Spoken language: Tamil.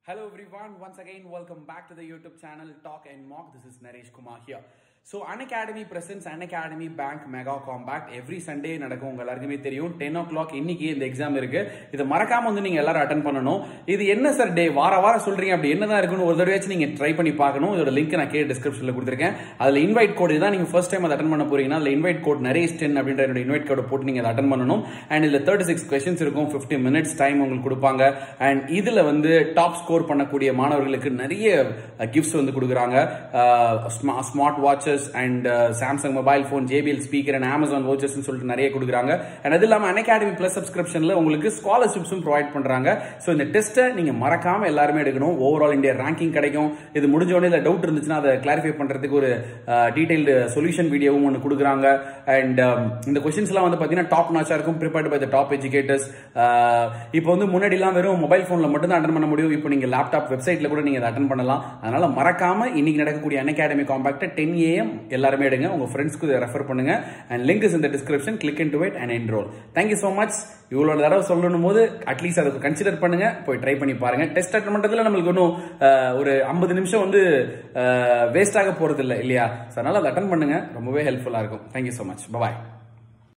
Hello everyone, once again welcome back to the YouTube channel Talk and Mock. This is Naresh Kumar here. So Unacademy presents Unacademy bank mega compact every Sunday நடக்கும் உங்க எல்லாருக்குமே தெரியும் டென் ஓ கிளாக் இன்னைக்கு இந்த எக்ஸாம் இருக்கு இதை மறக்காம வந்து நீங்க எல்லாரும் அட்டன் பண்ணணும் இது என்ன சார் டே வார வாரம் சொல்றீங்க அப்படி என்னதான் இருக்குன்னு ஒரு தடவையாச்சும் நீங்க ட்ரை பண்ணி பார்க்கணும் இதோட லிங்க் நான் கீழே டிஸ்கிரிப்ஷன்ல கொடுத்துருக்கேன் அதுல இன்வைட் கோட் தான் நீங்க ஃபர்ஸ்ட் டைம் அதை அட்டன் பண்ண போறீங்கன்னா அதுல இன்வைட் கோட் நரேஷ் டென் அப்படின்ற என்னோட இன்வைட் கோட் போட்டு நீங்க அதை அட்டன் பண்ணணும் அண்ட் இதுல தேர்ட்டி சிக்ஸ் கொஸ்டின்ஸ் இருக்கும் ஃபிஃப்டி மினிட்ஸ் டைம் உங்களுக்கு கொடுப்பாங்க அண்ட் இதுல வந்து டாப் ஸ்கோர் பண்ணக்கூடிய மாணவர்களுக்கு நிறைய கிஃப்ட்ஸ் வந்து கொடுக்குறாங்க smart watches and Samsung mobile phone JBL speaker and Amazon vouchers சொல்லிட்டு நிறைய கொடுக்குறாங்க அண்ட் அது இல்லாமல் அன்அகாடமி பிளஸ் சப்ஸ்கிரிப்ஷன்ல உங்களுக்கு ஸ்காலர்ஷிப்ஸும் ப்ரொவைட் பண்றாங்க ஸோ இந்த டெஸ்ட்டை நீங்க மறக்காம எல்லாருமே எடுக்கணும் ஓவரால் இந்தியா ரேங்கிங் கிடைக்கும் இது முடிஞ்ச உடனே இல்லை டவுட் இருந்துச்சுன்னா அதை கிளாரிஃபை பண்றதுக்கு ஒரு டீடைல்டு சொல்யூஷன் வீடியோவும் ஒன்று கொடுக்குறாங்க அண்ட் இந்த கொஸ்டின்ஸ்லாம் வந்து பார்த்தீங்கன்னா டாப் நாச்சா இருக்கும் prepared by the top educators இப்போ வந்து முன்னாடிலாம் வெறும் மொபைல் ஃபோனில் மட்டும் தான் அட்டன் பண்ண முடியும் இப்போ நீங்கள் லேப்டாப் வெப்சைட்டில் கூட நீங்கள் அதை அட்டன் பண்ணலாம் அதனால மறக்காம இன்னைக்கு நடக்கக்கூடிய அன்அகாடமி காம்பாக்ட் டென் ஏஎம் எல்லாருமே எடுங்க உங்க ஃப்ரெண்ட்ஸ்க்கு இதை ரெஃபர் பண்ணுங்க அண்ட் லிங்க் இஸ் இந்த description click in to it and enroll thank you so much இவ்வளோ தடவை சொல்லணும் போது அட்லீஸ்ட் அதை கன்சிடர் பண்ணுங்க போய் ட்ரை பண்ணி பாருங்க டெஸ்ட் அட்டன் பண்றதுல நம்மளுக்கு ஒன்றும் ஒரு ஐம்பது நிமிஷம் வந்து வேஸ்ட் ஆக போறது இல்லை இல்லையா அதனால அதை அட்டன் பண்ணுங்க ரொம்பவே ஹெல்ப்ஃபுல்லா இருக்கும் தேங்க்யூ ஸோ மச் பாய்